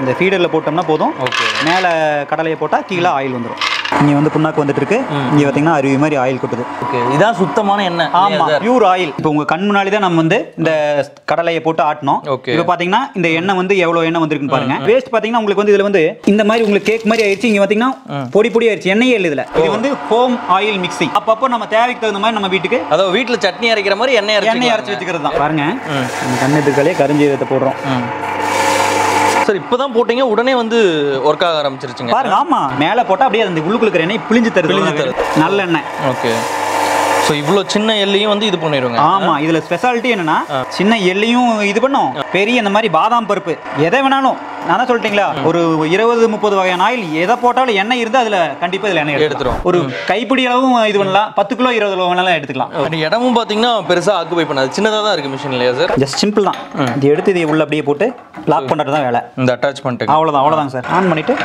இந்த ஃபீடரில் போட்டோம்னா போதும் ஓகே மேலே கடலையை போட்டால் கீழே ஆயில் வந்துடும் இங்கே வந்து புண்ணாக்கு வந்துட்டு இருக்கு இங்கே பார்த்தீங்கன்னா அருவி மாதிரி ஆயில் கொட்டுது ஓகே இதான் சுத்தமான எண்ணெய் ஆமா பியூர் ஆயில் இப்போ உங்க கண் முன்னாடி தான் நம்ம வந்து இந்த கடலையை போட்டு ஆட்டணும் Okay. இப்போ பாத்தீங்கன்னா இந்த எண்ணெய் வந்து எவ்வளவு எண்ணெய் வந்திருக்குன்னு பாருங்க வேஸ்ட் பாத்தீங்கன்னா உங்களுக்கு வந்து இதுல வந்து இந்த மாதிரி உங்களுக்கு கேக் மாதிரி ஆயிடுச்சு இங்க பாத்தீங்கன்னா பொடி பொடி ஆயிடுச்சு எண்ணெயே இல்லை இதுல இது வந்து ஹோம் ஆயில் மிக்ஸி அப்பப்போ நம்ம தேவைக்கு தகுந்த மாதிரி நம்ம வீட்டுக்கு அதாவது வீட்ல சட்னி அரைக்கிற மாதிரி எண்ணெய் அரைச்சி எண்ணெய் அரைச்சு வச்சுக்கிறது தான் பாருங்க நம்ம கண் எதிர்க்காலே கரிஞ்சீரகத்தை போடுறோம் சார் இப்பதான் போட்டீங்க உடனே வந்து ஒர்க் ஆக ஆரம்பிச்சிருச்சுங்க பாருங்க ஆமா மேல போட்டா அப்படியே அந்த உள்ளுக்குள்ள இருக்கிற எண்ணெய் பிழிஞ்சு தருது பிழிஞ்சு தருது. நல்ல எண்ணெய் ஓகே ஸோ இவ்வளோ சின்ன எல்லையும் வந்து இது பண்ணிடுங்க ஆமா இதுல ஸ்பெஷாலிட்டி என்னன்னா சின்ன எள்ளையும் இது பண்ணும் பெரிய இந்த மாதிரி பாதாம் பருப்பு எதை வேணாலும் நான் தான் சொல்லிட்டீங்களா ஒரு இருபது முப்பது வகையான ஆயில் எதை போட்டாலும் எண்ணெய் இருந்தா அதுல கண்டிப்பா இதுல எண்ணெய் எடுத்துரும். எடுத்துரும் ஒரு கைப்பிடி அளவும் இது பண்ணலாம் பத்து கிலோ இருபது கிலோ வேணாலும் எடுத்துக்கலாம் அந்த இடமும் பார்த்தீங்கன்னா பெருசாக ஆக்குபை பண்ணாது சின்னதாக தான் இருக்கு மிஷின் இல்லையா சார் ஜஸ்ட் சிம்பிள் தான் இது எடுத்து இதை உள்ள அப்படியே போட்டு லாக் பண்றது தான் வேலை இந்த அட்டாச்மெண்ட்டுக்கு அவ்வளவுதான் அவ்வளவுதாங்க சார் ஆன் பண்ணிட்டு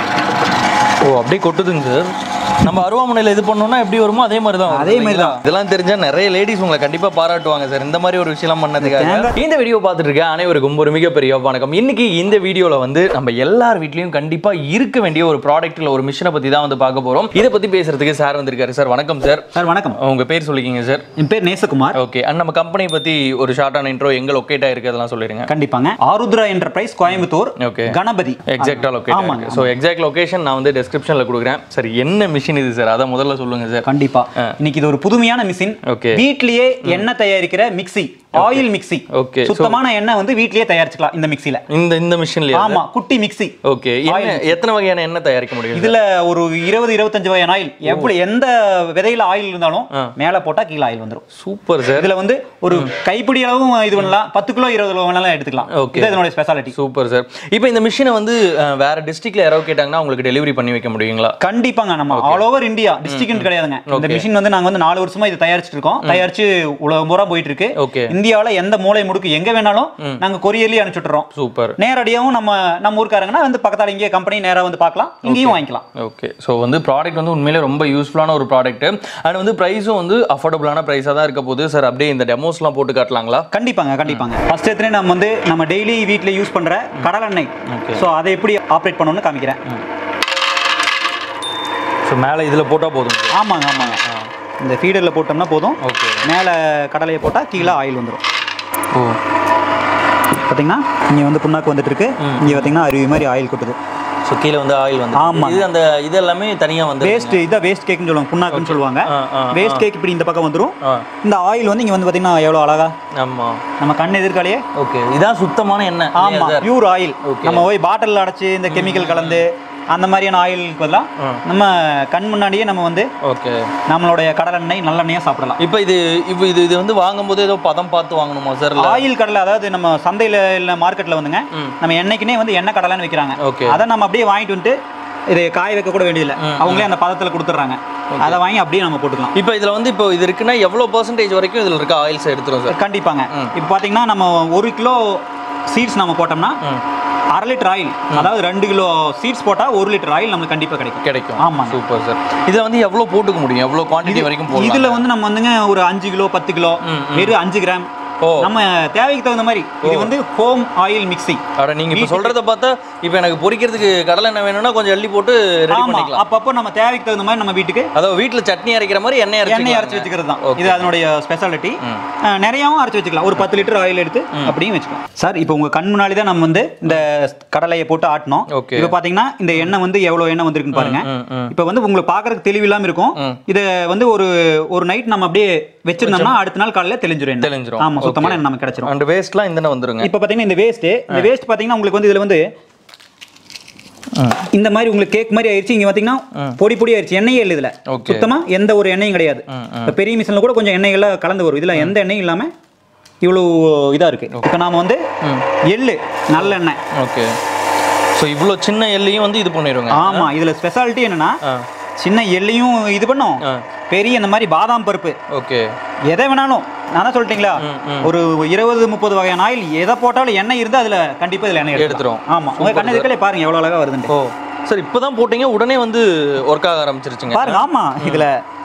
ஓ அப்படியே கொட்டுதுங்க சார் நம்ம அருவாமனையில் இது பண்ணோம்னா எப்படி வருமோ அதே மாதிரி தான் அதே மாதிரி தான். இதெல்லாம் தெரிஞ்சா நிறைய லேடிஸ் உங்களை கண்டிப்பா பாராட்டுவாங்க சார் இந்த மாதிரி ஒரு விஷயம் பண்ணதுக்காக இந்த வீடியோ பார்த்துட்டு இருக்க அனைவருக்கும் ஒரு மிகப்பெரிய வணக்கம் இன்னைக்கு இந்த வீடியோல வந்து நம்ம எல்லார் வீட்லயும் கண்டிப்பா இருக்க வேண்டிய ஒரு ப்ராடக்ட்ல ஒரு மிஷினை பத்தி தான் வந்து பார்க்க போறோம் இதை பத்தி பேசுறதுக்கு சார் வந்திருக்காரு சார் வணக்கம் சார் சார் வணக்கம் உங்க பேர் சொல்லிக்கிங்க சார் என் பேர் நேசகுமார் ஓகே அண்ட் நம்ம கம்பெனி பத்தி ஒரு ஷார்ட்டான இன்ட்ரோ எங்க லொக்கேட் ஆயிருக்கு அதெல்லாம் சொல்லிடுங்க கண்டிப்பாங்க ஆருத்ரா என்டர்பிரைஸ் கோயம்புத்தூர் ஓகே கணபதி எக்ஸாக்டா லொக்கேட் ஆமாங்க, ஆமாங்க ஸோ எக்ஸாக்ட் லொகேஷன் நான் வந்து டிஸ்கிரிப்ஷன்ல கொடுக்குறேன் சரி என்ன மிஷின் இது சார் அதை முதல்ல சொல்லுங்க சார் கண்டிப்பா இன்னைக்கு இது ஒரு புதுமையான மிஷின் Okay. வீட்லயே எண்ணெய் தயாரிக்கிற mixie oil mixie Okay, so- சுத்தமான எண்ணெய் வந்து வீட்லயே தயாரிச்சுக்கலாம் இந்த மிக்ஸில இந்த இந்த மிஷின்லயா ஆமா குட்டி மிக்ஸி ஓகே என்ன எத்தனை வகையான எண்ணெய் தயாரிக்க முடியும் இதுல ஒரு இருபது இருபத்தஞ்சு வகையான ஆயில் எப்படி எந்த விதையில ஆயில் இருந்தாலும் மேல போட்டா கீழே ஆயில் வந்துரும் சூப்பர் சார் இதுல வந்து ஒரு கைப்பிடி அளவும் இது பண்ணலாம் பத்து கிலோ இருபது கிலோ வேணாலும் எடுத்துக்கலாம் Okay. இது இதனுடைய ஸ்பெஷாலிட்டி சூப்பர் சார் இப்போ இந்த மிஷினை வந்து அஹ், வேற டிஸ்ட்ரிக்ட்ல யாராவது கேட்டாங்கன்னா உங்களுக்கு டெலிவரி பண்ணி வைக்க முடியுங்களா கண்டிப்பாங்க நம்ம ஆல் ஓவர் இந்தியா டிஸ்ட்ரிக்ட் கிடையாதுங்க இந்த மிஷின் வந்து நாங்க வந்து நாலு வருஷமா இதை தயாரிச்சிட்டு இருக்கோம் தயாரிச்சு உலகம் பூரா போயிட்டு இருக்கு ஓகே இந்தியாவுல எந்த மூலை முடுக்கு எங்க வேணாலும் நாங்க கொரியர்லயே அனுப்பிச்சுட்டுறோம் சூப்பர் நேரடியாவும் நம்ம நம்ம ஊருக்காரங்கன்னா வந்து பக்கத்தால இங்கே கம்பெனி நேரா வந்து பார்க்கலாம் இங்கேயும் வாங்கிக்கலாம் ஓகே ஸோ வந்து ப்ராடக்ட் வந்து உண்மையிலே ரொம்ப யூஸ்ஃபுல்லான ஒரு ப்ராடக்ட் அண்ட் வந்து ப்ரைஸும் வந்து அஃபோர்டபுளான ப்ரைஸாக தான் இருக்க போகுது சார் அப்படியே இந்த டெமோஸ்லாம் போட்டு காட்டலாங்களா கண்டிப்பாங்க கண்டிப்பாங்க ஃபர்ஸ்ட் எடுத்துனே நம்ம வந்து நம்ம டெய்லி வீட்ல யூஸ் பண்ற கடலெண்ணெய் Okay. ஸோ அதை எப்படி ஆப்ரேட் பண்ணணும்னு காமிக்கிறேன் ஸோ மேலே இதில் போட்டால் போதும் ஆமாங்க ஆமாங்க இந்த ஃபீடரில் போட்டோம்னா போதும் ஓகே மேலே கடலையை போட்டால் கீழே ஆயில் வந்துடும் ஓ பார்த்தீங்கன்னா இங்கே வந்து புண்ணாக்கு வந்துட்டு இருக்கு இங்கே பார்த்தீங்கன்னா அருவி மாதிரி ஆயில் கொட்டுது ஸோ கீழே வந்து ஆயில் வந்து ஆமா. இது அந்த இது எல்லாமே தனியாக வந்து வேஸ்ட் இதான் வேஸ்ட் கேக்னு சொல்லுவாங்க புண்ணாக்குன்னு சொல்லுவாங்க ஆ, ஆ, வேஸ்ட் கேக் இப்படி இந்த பக்கம் வந்துடும் ஆ இந்த ஆயில் வந்து இங்கே வந்து பார்த்தீங்கன்னா எவ்வளோ அழகா ஆமாம் நம்ம கண் எதிர்காலையே ஓகே இதான் சுத்தமான எண்ணெய் ஆமா சார் பியூர் ஆயில் Okay. நம்ம போய் பாட்டில் அடைச்சு இந்த கெமிக்கல் கலந்து அந்த மாதிரியான ஆயிலுக்கு பதிலாக நம்ம கண் முன்னாடியே நம்ம வந்து ஓகே நம்மளுடைய கடலெண்ணெய் நல்லெண்ணெயாக சாப்பிடலாம் இப்போ இது இப்போ இது இது வந்து வாங்கும்போது ஏதோ பதம் பார்த்து வாங்கணுமா சார் ஆயில் கடலை அதாவது நம்ம சந்தையில இல்ல மார்க்கெட்ல வந்துங்க நம்ம எண்ணெய்க்குனே வந்து எண்ணெய் கடலைன்னு வைக்கிறாங்க Okay. அதை நம்ம அப்படியே வாங்கிட்டு வந்துட்டு இதை காய வைக்க கூட வேண்டியதில்லை அவங்களே அந்த பதத்துல கொடுத்துட்றாங்க அதை வாங்கி அப்படியே நம்ம போட்டுக்கலாம் இப்போ இதில் வந்து இப்போ இது இருக்குன்னா எவ்வளோ பர்சன்டேஜ் வரைக்கும் இதில் இருக்க ஆயில்ஸ் எடுத்துரும் சார் கண்டிப்பாங்க இப்போ பாத்தீங்கன்னா நம்ம ஒரு கிலோ சீட்ஸ் நம்ம போட்டோம்னா அரை லிட்டர் ஆயில் அதாவது ரெண்டு கிலோ சீட்ஸ் போட்டா ஒரு லிட்டர் ஆயில் நம்மளுக்கு கண்டிப்பா கிடைக்கும் கிடைக்கும் ஆமாங்க. சூப்பர் சார் இதில் வந்து எவ்வளோ போட்டுக்க முடியும் எவ்வளோ குவான்டிட்டி வரைக்கும் போடலாம் இதுல வந்து நம்ம வந்துங்க ஒரு அஞ்சு கிலோ பத்து கிலோ வெறும் அஞ்சு கிராம் ஓ. நம்ம தேவைக்கு தகுந்த மாதிரி இது வந்து ஹோம் ஆயில் மிக்ஸி அட நீங்க இப்போ சொல்றத பார்த்தா இப்போ எனக்கு பொரிக்கிறதுக்கு கடலை எண்ணெய் வேணும்னா கொஞ்சம் அள்ளி போட்டு ரெடி ஆமா பண்ணிக்கலாம் அப்பப்போ நம்ம தேவைக்கு தகுந்த மாதிரி நம்ம வீட்டுக்கு அதாவது வீட்ல சட்னி அரைக்கிற மாதிரி எண்ணெய் அரைச்சி எண்ணெய் அரைச்சு வச்சுக்கிறது தான் Okay. இது அதனுடைய ஸ்பெஷாலிட்டி நிறையாவும் அரைச்சு வச்சுக்கலாம் ஒரு பத்து லிட்டர் ஆயில் எடுத்து அப்படியும் வச்சுக்கலாம் சார் இப்போ உங்க கண் முன்னாடி தான் நம்ம வந்து இந்த கடலையை போட்டு ஆட்டணும் Okay. இப்போ பாத்தீங்கன்னா இந்த எண்ணெய் வந்து எவ்வளவு எண்ணெய் வந்திருக்குன்னு பாருங்க ம், ம். இப்போ வந்து உங்களுக்கு பாக்குறதுக்கு தெளிவில்லாம இருக்கும் இதை வந்து ஒரு ஒரு நைட் நம்ம அப்படியே வச்சிருந்தோம்னா அடுத்த நாள் காலையில தெளிஞ்சிரும் எண்ணெய். தெளிஞ்சிரும். ஆமா சுத்தமான எண்ணெய் நமக்கு கிடைச்சிரும் அண்ட் வேஸ்ட்லாம் இந்த வந்துருங்க இப்போ பாத்தீங்கன்னா இந்த வேஸ்ட் இந்த வேஸ்ட் பாத்தீங்கன்னா உங்களுக்கு வந்து இதுல வந்து இந்த மாதிரி உங்களுக்கு கேக் மாதிரி ஆயிருச்சு இங்க பாத்தீங்கன்னா பொடி பொடி ஆயிருச்சு எண்ணெயே இல்லை இதுல Okay. சுத்தமா எந்த ஒரு எண்ணெயும் கிடையாது இப்ப பெரிய மிஷின்ல கூட கொஞ்சம் எண்ணெய் எல்லாம் கலந்து வரும் இதுல எந்த எண்ணெயும் இல்லாம இவ்வளவு இதா இருக்கு இப்போ நாம வந்து எள்ளு நல்லெண்ணெய் ஓகே ஸோ இவ்வளோ சின்ன எல்லையும் வந்து இது பண்ணிடுங்க ஆமா இதுல ஸ்பெஷாலிட்டி என்னன்னா சின்ன எள்ளையும் இது பண்ணும் பெரிய இந்த மாதிரி பாதாம் பருப்பு ஓகே எதை வேணாலும் நான் தான் சொல்லிட்டீங்களா ஒரு இருபது முப்பது வகையான ஆயில் எதை போட்டாலும் எண்ணெய் இருந்தா அதுல கண்டிப்பா இதுல எண்ணெய் எடுத்துரும். ஆமா உங்க கண்ணு இருக்கலே பாருங்க எவ்வளவு அழகா வருதுன்னு ஓ சார் இப்போ தான் போட்டீங்க உடனே வந்து ஒர்க் ஆக ஆரம்பிச்சிருச்சுங்க பாருங்க ஆமா இதுல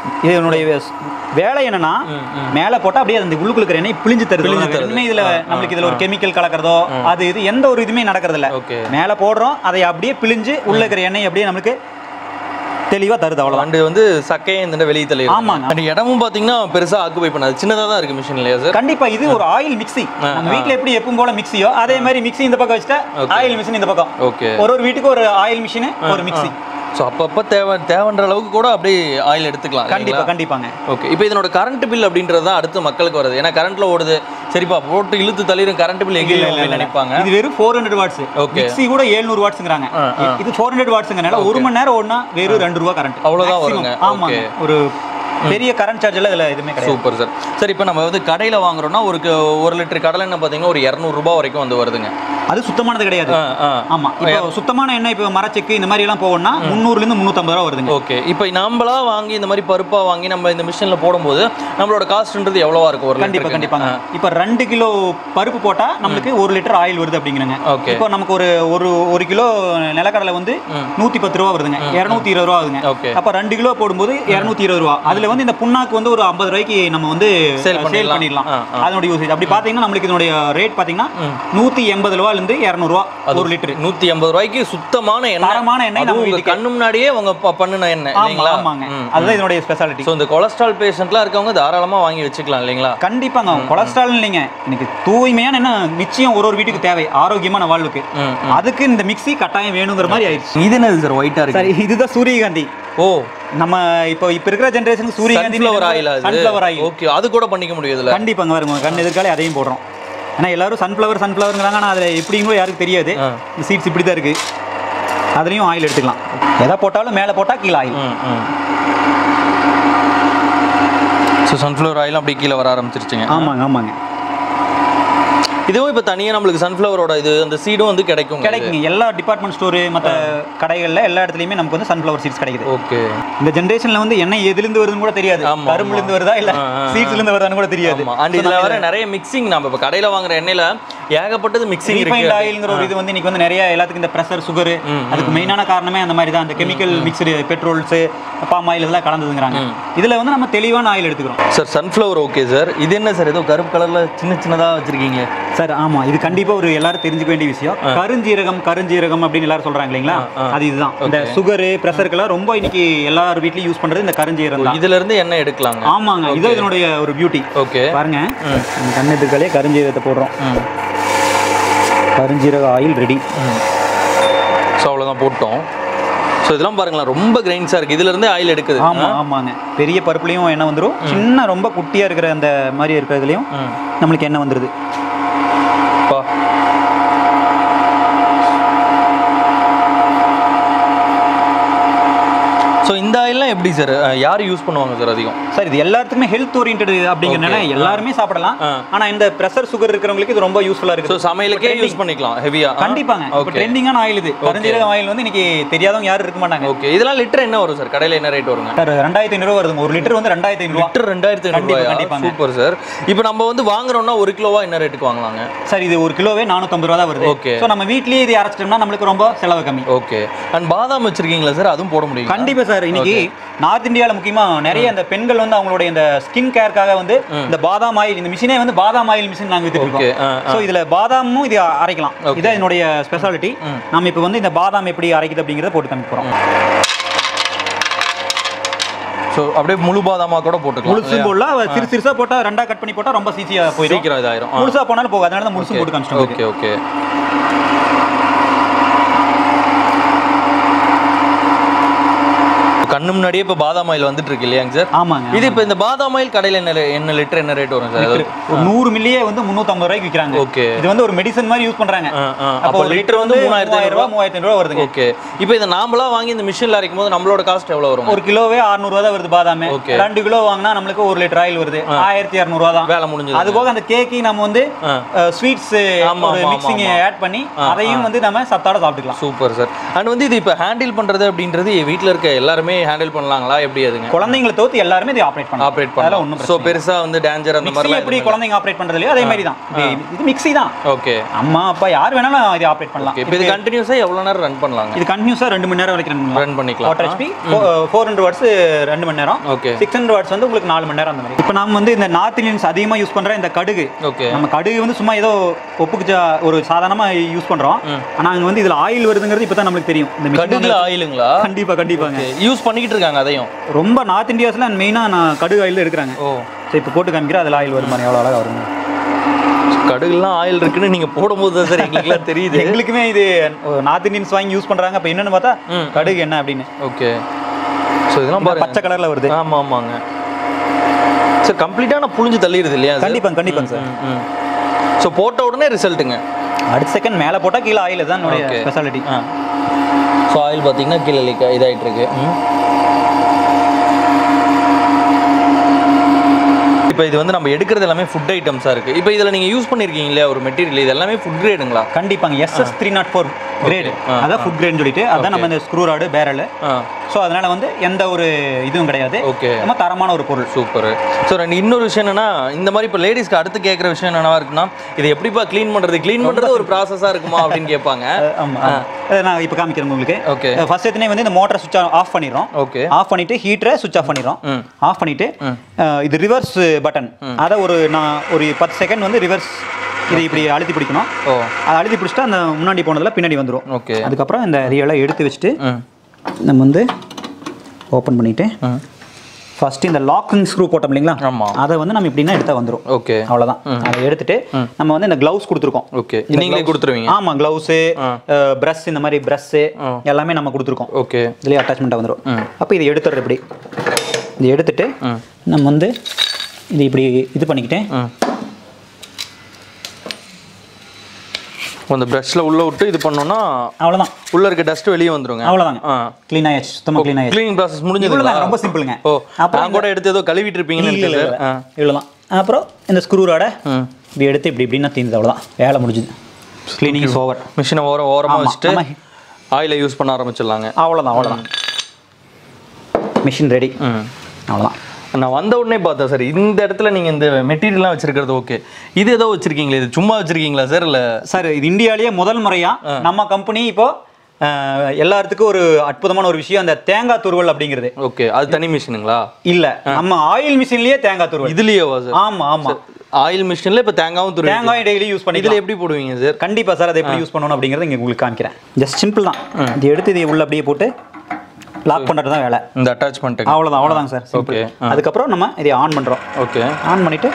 இதனுடைய வே- வேலை என்னன்னா மேலே போட்டா அப்படியே அந்த உள்ளுக்குள்ள இருக்கிற எண்ணெய் பிழிஞ்சு தருது பிழிஞ்சு தருது. இனிமே இதுல நம்மளுக்கு இதுல ஒரு கெமிக்கல் கலக்கிறதோ அது இது எந்த ஒரு இதுவுமே நடக்கிறது இல்ல ஓகே மேலே போடுறோம் அதை அப்படியே பிழிஞ்சு உள்ள இருக்கிற எண்ணெய் அப்படியே நம்மளுக்கு தெளிவா தருது அவ்வளவுதான் வண்டு வந்து சக்கையை இந்த வெளியே தள்ளி ஆமாங்க. அந்த இடமும் பாத்தீங்கன்னா பெருசா ஆக்குபை பண்ணாது சின்னதா தான் இருக்கு மிஷின் இல்லையா சார் கண்டிப்பா இது ஒரு ஆயில் மிக்ஸி நம்ம வீட்ல எப்படி எப்பவும் போல மிக்ஸியோ அதே மாதிரி மிக்ஸி இந்த பக்கம் வச்சுட்டா ஆயில் மிஷின் இந்த பக்கம் ஓகே ஒரு ஒரு வீட்டுக்கு ஒரு ஆயில் மிஷின் ஒரு மிக்ஸி ஸோ அப்பப்போ தேவை தேவைன்ற அளவுக்கு கூட அப்படியே ஆயில் எடுத்துக்கலாம் கண்டிப்பா கண்டிப்பாங்க ஓகே இப்போ இதனோட கரண்ட் பில் அப்படின்றது தான் அடுத்து மக்களுக்கு வருது ஏன்னா கரண்ட்ல ஓடுது சரிப்பா போட்டு இழுத்து தள்ளிடும் கரண்ட் பில் எங்கே நினைப்பாங்க இது வெறும் four hundred watts Okay. Mixie கூட 700 வாட்ஸ்ங்கிறாங்க இது ஃபோர் ஹண்ட்ரட் வாட்ஸ்ங்கனால ஒரு மணி நேரம் ஓடினா வெறும் ரெண்டு ரூபா கரண்ட் அவ்வளவுதான் வருங்க. ஆமாங்க ஒரு பெரிய கரண்ட் சார்ஜ் எல்லாம் இதுல எதுவுமே கிடையாது சூப்பர் சார் சரி இப்போ நம்ம வந்து கடையில் வாங்குறோம்னா ஒரு க- ஒரு லிட்டர் கடலை என்ன பார்த்தீங்கன்னா ஒரு இரநூறுபா வரைக்கும் வந்து வருதுங்க அது சுத்தமானது கிடையாது ஆ ஆ ஆமா இப்போ சுத்தமான எண்ணெய் இப்போ மரச்செக்கு இந்த மாதிரி எல்லாம் போகணும்னா முந்நூறுல இருந்து முந்நூற்றம்பது ரூபா வருதுங்க ஓகே இப்போ நம்மளா வாங்கி இந்த மாதிரி பருப்பா வாங்கி நம்ம இந்த மிஷினில் போடும்போது நம்மளோட காஸ்ட்ன்றது எவ்வளவா இருக்கும் ஒரு கண்டிப்பா லிட்டருக்கு கண்டிப்பாங்க இப்போ ரெண்டு கிலோ பருப்பு போட்டா நம்மளுக்கு ஒரு லிட்டர் ஆயில் வருது அப்படிங்கிறங்க ஓகே இப்போ நமக்கு ஒரு ஒரு ஒரு கிலோ நிலக்கடலை வந்து நூத்தி பத்து ரூபா வருதுங்க இரநூத்தி இருபது ரூபா ஆகுதுங்க ஓகே அப்ப ரெண்டு கிலோ போடும்போது இரநூத்தி இருபது ரூபா அதுல வந்து இந்த புண்ணாக்கு வந்து ஒரு ஐம்பது ரூபாய்க்கு நம்ம வந்து Sale சேல் பண்ணிடலாம். பண்ணிடலாம் ஆ, ஆ. அதனுடைய யூசேஜ் அப்படி பாத்தீங்கன்னா நம்மளுக்கு இதனுடைய ரேட் பாத்தீங்கன்னா நூத்தி எண்பது ரூபால இருந்து இரநூறுவா ஒரு லிட்டர் நூற்றி எண்பது ரூபாய்க்கு சுத்தமான எண்ணெய் தரமான எண்ணெய் நம்ம அதுவும் உங்க வீட்டுக்கு கண்ணு முன்னாடியே அவங்க ப- பண்ணின எண்ணெய் ஆமா இல்லைங்களா ஆமாங்க ம். அதுதான் இதனுடைய ஸ்பெஷாலிட்டி ஸோ இந்த கொலஸ்ட்ரால் பேஷண்ட்லாம் இருக்கவங்க தாராளமா வாங்கி வச்சுக்கலாம் இல்லைங்களா கண்டிப்பாங்க கொலஸ்ட்ரால் இல்லைங்க இன்னைக்கு தூய்மையான என்ன நிச்சயம் ஒரு ஒரு வீட்டுக்கு தேவை ஆரோக்கியமான வாழ்வுக்கு ம், அதுக்கு இந்த மிக்ஸி கட்டாயம் வேணுங்கிற மாதிரி ஆயிடுச்சு இது என்னது சார் ஒயிட்டா இருக்கு சரி இதுதான் சூரியகாந்தி ஓ நம்ம இப்போ இப்ப இருக்கிற ஜெனரேஷனுக்கு சூரியகாந்தி சன்ஃப்ளவர் ஆயில் அது சன்ஃப்ளவர் ஆயில் ஓகே அது கூட பண்ணிக்க முடியுதுல கண்டிப்பாங்க வருங்க கண் எதிர்காலே அதையும் போடுறோம் ஏன்னா எல்லாரும் சன்ஃப்ளவர் சன்ஃப்ளவருங்கிறாங்க ஆனால் அதில் எப்படிங்களோ யாருக்கு தெரியாது ஆ. இந்த சீட்ஸ் இப்படி தான் இருக்குது அதுலேயும் ஆயில் எடுத்துக்கலாம் எதை போட்டாலும் மேலே போட்டால் கீழே ஆயில் ம் ம் ஸோ சன்ஃப்ளவர் ஆயில் அப்படியே கீழே வர ஆரம்பிச்சிருச்சுங்க ஆமாங்க ஆமாங்க இதுவும் இப்போ தனியாக நம்மளுக்கு சன்ஃப்ளவரோட இது அந்த சீடும் வந்து கிடைக்கும் கிடைக்குங்க எல்லா டிபார்ட்மெண்ட் ஸ்டோரு மற்ற கடைகளில் எல்லா இடத்துலையுமே நமக்கு வந்து சன்ஃப்ளவர் சீட்ஸ் கிடைக்குது ஓகே இந்த ஜென்ரேஷனில் வந்து எண்ணெய் எதுலேருந்து வருதுன்னு கூட தெரியாது ஆமா, கரும்புலேருந்து வருதா இல்லை ஆ, ஆ, ஆ. சீட்ஸ்லேருந்து வருதான்னு கூட தெரியாது ஆமா அண்ட் இதுல வர நிறைய மிக்சிங் நம்ம இப்போ கடையில வாங்குற எண்ணெயில ஏகப்பட்டது மிக்சிங் இருக்கு ரீஃபைண்ட் ஆயில்ங்கிற ஒரு இது வந்து இன்னைக்கு வந்து நிறைய எல்லாத்துக்கும் இந்த ப்ரெஷர் சுகர் அதுக்கு மெயினான காரணமே அந்த மாதிரி தான் அந்த chemical mixed petrols palm oil இதெல்லாம் கலந்ததுங்கிறாங்க இதுல வந்து நம்ம தெளிவான ஆயில் எடுத்துக்கிறோம் சார் சன்ஃப்ளவர் ஓகே சார் இது என்ன சார் ஏதோ கருப்பு கலர்ல சின்ன சின்னதா வச்சிருக்கீங்க சார் ஆமா இது கண்டிப்பா ஒரு எல்லாரும் தெரிஞ்சுக்க வேண்டிய விஷயம் கருஞ்சீரகம் கருஞ்சீரகம் அப்படின்னு எல்லாரும் சொல்றாங்க இல்லைங்களா அது இதுதான் இந்த சுகர் ப்ரெஷருக்கெல்லாம் ரொம்ப இன்னைக்கு எல்லார் வீட்லயும் யூஸ் பண்றது இந்த கருஞ்சீரகம் தான் இதுல இருந்து எண்ணெய் எடுக்கலாங்க ஆமாங்க இது இதனுடைய ஒரு பியூட்டி ஓகே பாருங்க இந்த கண்ணெதுக்காலே கருஞ்சீரகத்தை போடுறோம் கருஞ்சீரக ஆயில் ரெடி ஸோ அவ்வளோதான் போட்டோம் ஸோ இதெல்லாம் பாருங்களேன் ரொம்ப கிரைன்ஸாக இருக்குது இதுல இருந்தே ஆயில் எடுக்குது ஆமா ஆமாங்க பெரிய பருப்புலையும் எண்ணெய் வந்துரும் சின்ன ரொம்ப குட்டியா இருக்கிற அந்த மாதிரி இருக்கிறதுலையும் ம். நம்மளுக்கு எண்ணெய் வந்துருது பா ஸோ இந்த ஆயில்லாம் எப்படி சார் யார் யூஸ் பண்ணுவாங்க சார் அதிகம் சார் இது எல்லாத்துக்குமே ஹெல்த் ஓரியன்ட் அப்படிங்கிறனால எல்லாருமே சாப்பிடலாம் ஆ. ஆனா இந்த பிரஷர் சுகர் இருக்கிறவங்களுக்கு இது ரொம்ப யூஸ்ஃபுல்லா ஸோ இருக்குது சமையலுக்கே யூஸ் பண்ணிக்கலாம் ஹெவியா கண்டிப்பாங்க இப்போ ஓகே ட்ரெண்டிங்கான ஆயில் இது கருஞ்சீரகம் ஆயில் வந்து இன்னைக்கு தெரியாதவங்க யாரும் இருக்க மாட்டாங்க ஓகே இதெல்லாம் லிட்டர் என்ன வரும் சார் கடையில் என்ன ரேட் வருங்க சார் ரெண்டாயிரத்தி ஐநூறு வருதுங்க ஒரு லிட்டர் வந்து ரெண்டாயிரத்தி ஐநூறு லிட்டர் ரெண்டாயிரத்தி கண்டிப்பா, ஐநூறு கண்டிப்பாங்க. சூப்பர் சார் இப்போ நம்ம வந்து வாங்குறோம்னா ஒரு கிலோவா என்ன ரேட்டுக்கு வாங்கலாங்க சார் இது ஒரு கிலோவே நானூத்தம்பது ரூபா தான் வருது Okay. ஸோ நம்ம வீட்லயே இது அரைச்சிட்டோம்னா நம்மளுக்கு ரொம்ப செலவு கம்மி ஓகே அண்ட் பாதாம் வச்சிருக்கீங்களா சார் அதுவும் போட முடியும் கண்டிப்பா சார் இன்னைக்கு நார்த் இந்தியால முக்கியமா நிறைய இந்த பெண்கள் வந்து அவங்களுடைய இந்த ஸ்கின் கேருக்காக வந்து இந்த பாதாம் ஆயில் இந்த மிஷினே வந்து பாதாம் ஆயில் மிஷின் நாங்க வித்துட்டு ஓகே இருக்கோம் ஸோ இதுல பாதாமும் இது அரைக்கலாம் இதான் என்னுடைய ஸ்பெஷாலிட்டி நம்ம இப்போ வந்து இந்த பாதாம் எப்படி அரைக்குது அப்படிங்கறத போட்டு காமிக்க போறோம் ஸோ அப்படியே முழு பாதாமா கூட போட்டுக்கலாம் முழுசு போடல சிறு சிறுசா போட்டா ரெண்டா கட் பண்ணி போட்டா ரொம்ப ஈஸியா போயிடும் சீக்கிரம் இதாயிரும் ஆ. முழுசா போனாலும் போகாது அதனால தான் முழுசும் போட்டு காமிச்சிட்டோம் ஓகே ஓகே கண்ணு முன்னாடியே இப்போ பாதாம் ஆயில் வந்துட்டு இருக்கு இல்லையாங்க சார் ஆமாங்க இது இப்போ இந்த பாதாம் ஆயில் கடையில் என்ன ரே- என்ன லிட்டர் என்ன ரேட் வரும் சார் ஒரு நூறு மில்லியே வந்து முந்நூற்றம்பது ரூபாய்க்கு விற்கிறாங்க ஓகே இது வந்து ஒரு மெடிசன் மாதிரி யூஸ் பண்றாங்க அப்போ லிட்டர் வந்து மூணாயிரத்தி மூவாயிரம் ரூபாய் மூவாயிரத்தி ரூபாய் வருதுங்க ஓகே இப்போ இதை நாமளா வாங்கி இந்த மிஷினில் அரைக்கும் போது நம்மளோட காஸ்ட் எவ்வளோ வரும் ஒரு கிலோவே 600 ரூபா தான் வருது பாதாமே Okay. ரெண்டு கிலோ வாங்கினா நம்மளுக்கு ஒரு லிட்டர் ஆயில் வருது ஆயிரத்தி இரநூறுவா தான் வேலை முடிஞ்சது அது போக அந்த கேக்கு நம்ம வந்து ஆ. ஸ்வீட்ஸ் ஆமா, ஒரு ஆமா, மிக்சிங் ஆமா. ஆட் பண்ணி அதையும் வந்து நம்ம சத்தாட சாப்பிட்டுக்கலாம் சூப்பர் சார் அண்ட் வந்து இது இப்போ ஹேண்டில் பண்ணுறது அப்படின்றது வீட்டில் இருக்க எல்லாருமே ஹேண்டில் பண்ணலாங்களா எப்படி அதுங்க குழந்தைங்களை தவிர்த்து எல்லாருமே இதை ஆப்ரேட் பண்ணலாம் ஆப்ரேட் அதெல்லாம் பண்ணலாம் ஒன்றும் ஸோ பெருசா வந்து டேஞ்சர் அந்த மிக்ஸி மாதிரிலாம் எப்படி குழந்தைங்க ஆப்ரேட் பண்றது இல்லையோ அதே மாதிரி தான் இது- இது மிக்ஸி தான் ஓகே அம்மா அப்பா யார் வேணாலும் இதை ஆப்ரேட் பண்ணலாம் இப்போ இது கண்டினியூஸாக எவ்வளோ நேரம் ரன் பண்ணலாங்க இது கண்டினியூஸாக ரெண்டு மணி நேரம் வரைக்கும் ரன் ரன் பண்ணிக்கலாம் water HP four hundred watts ரெண்டு மணி நேரம் ஓகே சிக்ஸ் ஹண்ட்ரட் வாட்ஸ் வந்து உங்களுக்கு நாலு மணி நேரம் அந்த மாதிரி இப்போ நம்ம வந்து இந்த நார்த் இந்தியன்ஸ் அதிகமாக யூஸ் பண்ற இந்த கடுகு ஓகே நம்ம கடுகு வந்து சும்மா ஏதோ ஒப்புக்கு ஜா- ஒரு சாதாரணமாக யூஸ் பண்றோம் ஆனா அங்க வந்து இதுல ஆயில் வருதுங்கிறது இப்போ தான் நம்மளுக்கு தெரியும் இந்த machine கடுகுல ஆயிலுங்களா கண்டிப்பா கண்டிப்பாங்க யூஸ் பண்ணிக்கிட்டு இருக்காங்க அதையும் ரொம்ப நார்த் இந்தியாஸ்ல மெயினாக நான் கடுகு ஆயில் எடுக்கிறாங்க ஓ சரி இப்போ போட்டு காமிக்கிறேன் அதில் ஆயில் வருமா எவ்வளோ அழகா வருங்க கடுகுலாம் ஆயில் இருக்குன்னு நீங்க போடும்போது தான் சார் எங்களுக்குலாம் தெரியுது எங்களுக்குமே இது நார்த் இந்தியன்ஸ் வாங்கி யூஸ் பண்றாங்க அப்போ என்னன்னு பார்த்தா கடுகு என்ன அப்படின்னு ஓகே ஸோ இதெல்லாம் பாருங்க பச்சை கலர்ல வருது ஆமா ஆமாங்க சார் கம்ப்ளீட்டாக நான் புழிஞ்சு தள்ளிடுது இல்லையா கண்டிப்பாங்க கண்டிப்பாங்க சார் ம் ஸோ போட்ட உடனே ரிசல்ட்டுங்க அடுத்த செகண்ட் மேலே போட்டா கீழே ஆயில் தான் என்னுடைய Okay. ஸ்பெஷாலிட்டி ஆ ஸோ ஆயில் பார்த்தீங்கன்னா கீழே லீக் இதாகிட்டு இருக்கு ம் இப்போ இது வந்து நம்ம எடுக்கிறது எல்லாமே ஃபுட் ஐட்டம்ஸாக இருக்குது இப்போ இதில் நீங்கள் யூஸ் பண்ணியிருக்கீங்க இல்லையா ஒரு மெட்டீரியல் இது எல்லாமே ஃபுட் கிரேடுங்களா கண்டிப்பாங்க SS three nought four grade அதான் ஃபுட் கிரேட்னு சொல்லிட்டு அதான் நம்ம இந்த ஸ்க்ரூ ராடு பேரல் ஆ ஸோ அதனால வந்து எந்த ஒரு இதுவும் கிடையாது ஓகே நம்ம தரமான ஒரு பொருள் சூப்பர் ஸோ ரெண்டு இன்னொரு விஷயம் என்னன்னா இந்த மாதிரி இப்போ லேடிஸ்க்கு அடுத்து கேட்குற விஷயம் என்னவா இருக்குன்னா இது எப்படிப்பா க்ளீன் பண்ணுறது க்ளீன் பண்ணுறது ஒரு ப்ராசஸாக இருக்குமா அப்படின்னு கேட்பாங்க ஆமா ஆமா. அதை நான் இப்போ காமிக்கிறேன் உங்களுக்கு ஓகே ஃபர்ஸ்ட் எத்தனை வந்து இந்த மோட்டரை சுவிட்ச் ஆஃப் பண்ணிடுறோம் ஓகே ஆஃப் பண்ணிட்டு ஹீட்டரை சுவிட்ச் ஆஃப் பண்ணிடுறோம் ம். ஆஃப் பண்ணிட்டு அஹ், இது ரிவர்ஸ் பட்டன் அதை ஒரு நான் ஒரு பத்து செகண்ட் வந்து ரிவர்ஸ் இது இப்படி அழுத்தி பிடிக்கணும் ஓ அதை அழுத்தி பிடிச்சிட்டா அந்த முன்னாடி போனதுல பின்னாடி வந்துடும் ஓகே அதுக்கப்புறம் இந்த ரியலாக எடுத்து வச்சுட்டு ம் நம்ம வந்து ஓப்பன் பண்ணிட்டு ம் ஃபர்ஸ்ட் இந்த லாக்கிங் ஸ்க்ரூ போட்டோம் இல்லைங்களா ஆமா. அதை வந்து நம்ம இப்படின்னா எடுத்தா வந்துடும் ஓகே அவ்வளோதான் அதை எடுத்துட்டு நம்ம வந்து இந்த க்ளவுஸ் கொடுத்துருக்கோம் ஓகே நீங்களே கொடுத்துருவீங்க ஆமா க்ளவுஸு ப்ரஷ் இந்த மாதிரி ப்ரஷ்ஷு எல்லாமே நம்ம கொடுத்துருக்கோம் ஓகே இதுலேயே அட்டாச்மெண்ட்டாக வந்துடும் அப்போ இதை எடுத்துடுற இப்படி இது எடுத்துட்டு நம்ம வந்து இது இப்படி இது பண்ணிக்கிட்டு ம் அந்த ப்ரஷ்ல உள்ள விட்டு இது பண்ணோம்னா அவ்வளோதான் உள்ள இருக்க டஸ்ட் வெளியே வந்துருங்க அவ்வளோதாங்க ஆ க்ளீன் ஆயாச்சு சுத்தமாக க்ளீன் ஆயாச்சு க்ளீனிங் ப்ராசஸ் முடிஞ்சதுங்களா இவ்வளோதான் ரொம்ப சிம்பிளுங்க ஓ அப்புறம் நான் கூட எடுத்து ஏதோ கழுவிட்டு இருப்பீங்கன்னு இல்லை இல்லை நினைச்சேன் ஆ இவ்வளோதான் அப்புறம் இந்த ஸ்க்ரூ ராடை ம் இப்படி எடுத்து இப்படி இப்படின்னா தீர்ந்தது அவ்வளோதான் வேலை முடிஞ்சுது க்ளீனிங் இஸ் ஓவர் மிஷினை ஓரம் ஓரமாக ஆமா, வச்சுட்டு ஆமா. ஆயிலை யூஸ் பண்ண ஆரம்பிச்சிடலாங்க அவ்வளோதான் அவ்வளோதான் மிஷின் ரெடி ம் அவ்வளோதான் நான் வந்த உடனே பார்த்தேன் சார் இந்த இடத்துல நீங்கள் இந்த மெட்டீரியல்லாம் வச்சிருக்கிறது ஓகே இது ஏதோ வச்சிருக்கீங்களே இது சும்மா வச்சிருக்கீங்களா சார் இல்லை சார் இது இந்தியாவிலேயே முதல் முறையா நம்ம கம்பெனி இப்போ அஹ், எல்லாத்துக்கும் ஒரு அற்புதமான ஒரு விஷயம் அந்த தேங்காய் துருவல் அப்படிங்கிறது ஓகே அது தனி மிஷினுங்களா இல்ல நம்ம ஆயில் மிஷின்லயே தேங்காய் துருவல் இதுலயேவா சார் ஆமா ஆமா ஆயில் மிஷினில் இப்போ தேங்காவும் துரு தேங்காய் டெய்லி யூஸ் பண்ணி இதில் எப்படி போடுவீங்க சார் கண்டிப்பா சார் அதை எப்படி யூஸ் பண்ணணும் அப்படிங்கறத இங்க உங்களுக்கு காமிக்கிறேன் ஜஸ்ட் சிம்பிள் தான் இது எடுத்து இதை உள்ள அப்படியே போட்டு லாக் பண்றது தான் வேலை இந்த அட்டாச்மெண்ட்டுக்கு அவ்வளவுதான் அவ்வளவுதாங்க சார் Okay. சிம்பிள் அதுக்கப்புறம் நம்ம இதை ஆன் பண்றோம் ஓகே ஆன் பண்ணிட்டு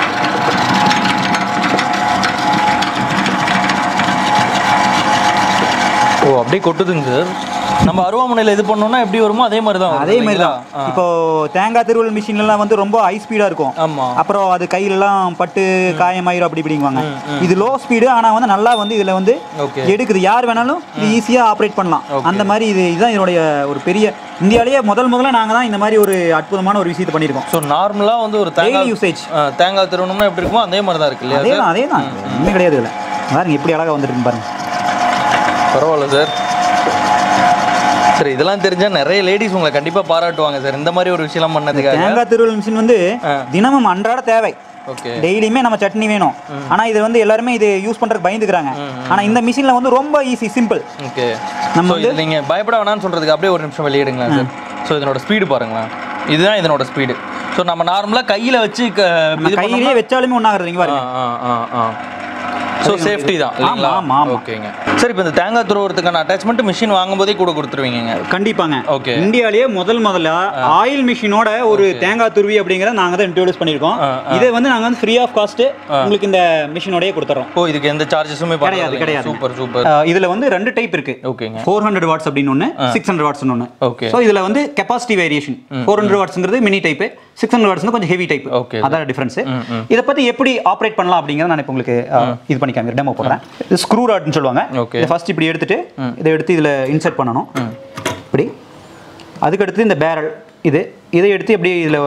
ஓ அப்படியே கொட்டுதுங்க சார் நம்ம அருவாமனையில் இது பண்ணோம்னா எப்படி வருமோ அதே மாதிரி தான் அதே மாதிரி தான் இப்போ தேங்காய் திருவல் மிஷின்ல எல்லாம் வந்து ரொம்ப ஹை ஸ்பீடா இருக்கும் ஆமாம் அப்புறம் அது கையில எல்லாம் பட்டு காயமாயிரும் அப்படி இப்படிங்குவாங்க இது லோ ஸ்பீடு ஆனா வந்து நல்லா வந்து இதுல வந்து ஓகே எடுக்குது யார் வேணாலும் இது ஈஸியா ஆப்ரேட் பண்ணலாம் அந்த மாதிரி இது இதுதான் இதனுடைய ஒரு பெரிய இந்தியாவிலேயே முதல் முதல்ல நாங்க தான் இந்த மாதிரி ஒரு அற்புதமான ஒரு விஷயத்தை பண்ணியிருக்கோம் ஸோ நார்மலாக வந்து ஒரு டெய்லி தேங்காய் யூசேஜ் ஆ, தேங்காய் திருவணும்னா எப்படி இருக்குமோ அதே மாதிரி தான் இருக்கு இல்லையா அதே தான் அதே தான் ஒன்றுமே கிடையாது இல்லை பாருங்க எப்படி அழகா வந்துருக்கு பாருங்க பரவாயில்ல சார் சரி இதெல்லாம் தெரிஞ்சா நிறைய லேடிஸ் உங்களை கண்டிப்பா பாராட்டுவாங்க சார் இந்த மாதிரி ஒரு விஷயம் பண்ணதுக்காக தேங்காய் திருவல் மிஷின் வந்து தினமும் அன்றாட தேவை ஓகே டெய்லியுமே நம்ம சட்னி வேணும் ஆனா இது வந்து எல்லாருமே இது யூஸ் பண்றதுக்கு பயந்துக்கிறாங்க ஆனா இந்த மிஷின்ல வந்து ரொம்ப ஈஸி சிம்பிள் ஓகே நம்ம நம்ம இது நீங்க பயப்பட வேணாம்னு சொல்றதுக்கு அப்படியே ஒரு நிமிஷம் வெளியிடுங்களேன் சார் ஸோ இதனோட ஸ்பீடு பாருங்களேன் இதுதான் இதனோட ஸ்பீடு ஸோ நம்ம நார்மலா கையில வச்சு க- நம்ம இது கையிலேயே வச்சாலுமே ஒன்றாகிறது இங்க பாருங்க ஆ ஆ ஆ ஸோ சேஃப்டி தான் இல்லைங்களா ஆமா, ஆமா. ஓகேங்க சார் இப்போ இந்த தேங்காய் துருவுறதுக்கான அட்டாச்மெண்ட் மிஷின் வாங்கும்போதே கூட கொடுத்துருவீங்க கண்டிப்பாங்க ஓகே இந்தியாவிலேயே முதல் முதல்ல ஆயில் மிஷினோட ஒரு தேங்காய் துருவி அப்படிங்கறத நாங்க தான் இன்ட்ரோடியூஸ் பண்ணிருக்கோம் ஆ, இதை வந்து நாங்க வந்து ஃப்ரீ ஆஃப் காஸ்ட் உங்களுக்கு இந்த மிஷினோடய கொடுத்துறோம் ஓ இதுக்கு எந்த சார்ஜஸுமே கிடையாது, கிடையாது. சூப்பர் சூப்பர் இதுல வந்து ரெண்டு டைப் இருக்கு ஓகேங்க ஃபோர் ஹண்ட்ரட் வாட்ஸ் அப்படின்னு ஒன்று சிக்ஸ் ஹண்ட்ரட் வாட்ஸ் ஒன்று ஓகே ஸோ இதுல வந்து கெப்பாசிட்டி வேரியேஷன் ஃபோர் ஹண்ட்ரட் வாட்ஸ்ங்கிறது mini type six hundred watts கொஞ்சம் ஹெவி டைப் Okay. அதான் டிஃபரன்ஸ் இதை பத்தி எப்படி ஆப்ரேட் பண்ணலாம் அப்படிங்கறத நான் இப்போ உங்களுக்கு அஹ், இது பண்ணி காமிக்கிறேன் டெமோ போடுறேன் இது ஸ்க்ரூ ராட்னு சொல்லுவாங்க Okay. இதை ஃபர்ஸ்ட் இப்படி எடுத்துட்டு இதை எடுத்து இதுல இன்சர்ட் பண்ணணும் இப்படி அதுக்கடுத்து இந்த பேரல் இது இதை எடுத்து அப்படியே இதுல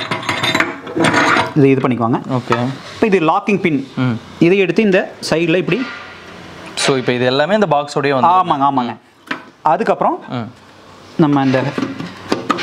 இது இது பண்ணிக்குவாங்க ஓகே இப்போ இது லாக்கிங் பின் ம் இதை எடுத்து இந்த சைடில் இப்படி ஸோ இப்போ இது எல்லாமே இந்த பாக்ஸோடய வந்து ஆமாங்க ஆமாங்க அதுக்கப்புறம் ம் நம்ம இந்த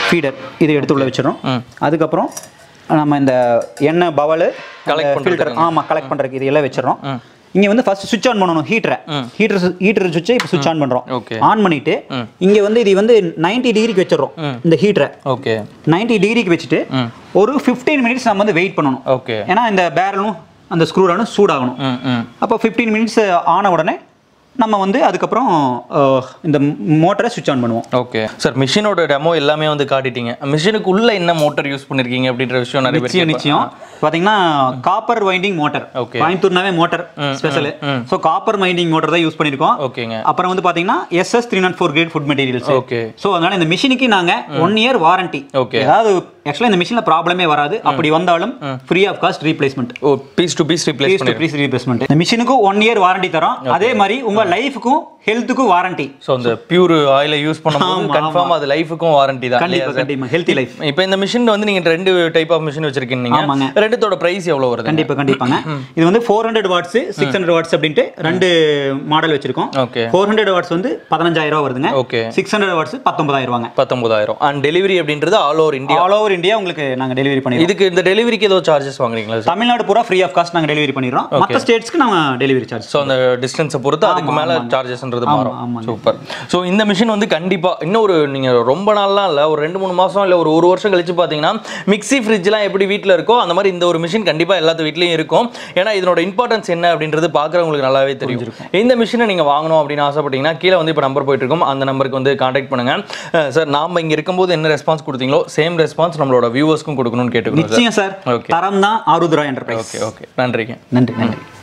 ஃபீடர் இதை எடுத்து உள்ள வச்சிடறோம் அதுக்கப்புறம் நம்ம இந்த எண்ணெய் பவலு Collect பண்றதுக்கு. ஃபில்டர் ஆமாம் கலெக்ட் பண்ணுறதுக்கு இது எல்லாம் வச்சிடறோம் இங்கே வந்து ஃபர்ஸ்ட் சுவிட்ச் ஆன் பண்ணணும் ஹீட்டரை ஹீட்டர் ஹீட்டர் சுவிட்சை இப்போ சுவிட்ச் ஆன் பண்ணுறோம் Okay. ஆன் பண்ணிட்டு இங்கே வந்து இது வந்து 90 டிகிரிக்கு வச்சிடறோம் இந்த ஹீட்டரை ஓகே 90 டிகிரிக்கு வச்சுட்டு ஒரு 15 மினிட்ஸ் நம்ம வந்து வெயிட் பண்ணணும் ஓகே ஏன்னா இந்த பேரலும் அந்த ஸ்க்ரூரானும் சூடாகணும் ம் ம் அப்போ 15 மினிட்ஸ் ஆன உடனே நம்ம வந்து அதுக்கப்புறம் அஹ், இந்த மோட்டரை சுவிட்ச் ஆன் பண்ணுவோம் ஓகே சார் மிஷினோட டெமோ எல்லாமே வந்து காட்டிட்டீங்க மிஷினுக்கு உள்ள என்ன மோட்டார் யூஸ் பண்ணிருக்கீங்க அப்படின்ற விஷயம் நிறைய பேர் நிச்சயம் நிச்சயம் பார்த்தீங்கன்னா காப்பர் வைண்டிங் மோட்டர் Okay. கோயம்புத்தூர்னாவே motor special so copper winding motor தான் யூஸ் பண்ணியிருக்கோம் ஓகேங்க அப்புறம் வந்து பார்த்தீங்கன்னா SS three nought four grade food materials okay so அதனால இந்த மிஷினுக்கு நாங்கள் ஒன் இயர் வாரண்டி Okay. ஏதாவது ஆக்சுவலாக இந்த மிஷினில் ப்ராப்ளமே வராது அப்படி வந்தாலும் free of cost replacement oh piece to piece replace piece to piece replacement இந்த மிஷினுக்கும் ஒன் இயர் வாரண்டி தரோம் அதே மாதிரி உங்க லைஃபுக்கும் ஹெல்த்துக்கும் வாரண்டி ஸோ அந்த பியூர் ஆயிலை யூஸ் பண்ணும்போது ஆமா, கன்ஃபார்ம் அது லைஃபுக்கும் வாரண்டி தான் கண்டிப்பா கண்டிப்பா ஹெல்த்தி லைஃப் இப்போ இந்த மிஷின் வந்து நீங்க ரெண்டு டைப் ஆஃப் மிஷின் வச்சிருக்கீங்க ஆமாங்க. ரெண்டுத்தோட பிரைஸ் எவ்வளவு வருது கண்டிப்பா கண்டிப்பாங்க இது வந்து four hundred watts six hundred watts அப்படின்ட்டு ரெண்டு மாடல் வச்சிருக்கோம் ஓகே ஃபோர் ஹண்ட்ரட் வாட்ஸ் வந்து பதினஞ்சாயிரம் ரூபா வருதுங்க ஓகே சிக்ஸ் ஹண்ட்ரட் வாட்ஸ் பத்தொன்பதாயிரம் ரூபாங்க பத்தொன்பதாயிரம் அண்ட் டெலிவரி அப்படின்றது all over India all over India உங்களுக்கு நாங்க டெலிவரி பண்ணிடுறோம் இதுக்கு இந்த டெலிவரிக்கு ஏதோ சார்ஜஸ் வாங்குறீங்களா சார் தமிழ்நாடு பூரா ஃப்ரீ ஆஃப் காஸ்ட் நாங்க டெலிவரி பண்ணிடுறோம் மற்ற ஸ்டேட்ஸ்க்கு நாங்க டெலிவரி சார்ஜ் ஸோ அந்த டிஸ்டன்ஸை பொறுத்து அதுக்கு மேல சார்ஜஸ்ன்றது மாறும் ஆமாங்க. சூப்பர் ஸோ இந்த மிஷின் வந்து கண்டிப்பா இன்னும் ஒரு நீங்க ரொம்ப நாள்லாம் இல்ல ஒரு ரெண்டு மூணு மாசம் இல்ல ஒரு ஒரு வருஷம் கழிச்சு பாத்தீங்கன்னா மிக்ஸி ஃப்ரிட்ஜ்லாம் எப்படி வீட்ல இருக்கோ அந்த மாதிரி இந்த ஒரு மிஷின் கண்டிப்பா எல்லாத்து வீட்லயும் இருக்கும் ஏன்னா இதனோட இம்பார்ட்டன்ஸ் என்ன அப்படின்றது பார்க்குறவங்களுக்கு நல்லாவே தெரியும் இந்த மிஷினை நீங்க வாங்கணும் அப்படின்னு ஆசைப்பட்டீங்கன்னா கீழே வந்து இப்போ நம்பர் போயிட்டு இருக்கும் அந்த நம்பருக்கு வந்து காண்டாக்ட் பண்ணுங்க சார் நாம இங்க இருக்கும்போது என்ன ரெஸ்பான்ஸ் கொடுத்தீங்களோ சேம் ரெஸ்பான்ஸ் நம்மளோட வியூவர்ஸ்க்கும் கொடுக்கணும்னு கேட்டுக்கிறோம் சார் நிச்சயம் சார் Okay. தரம் தான் ஆருத்ரா என்டர்பிரைஸ் ஓகே ஓகே நன்றிங்க நன்றி நன்றி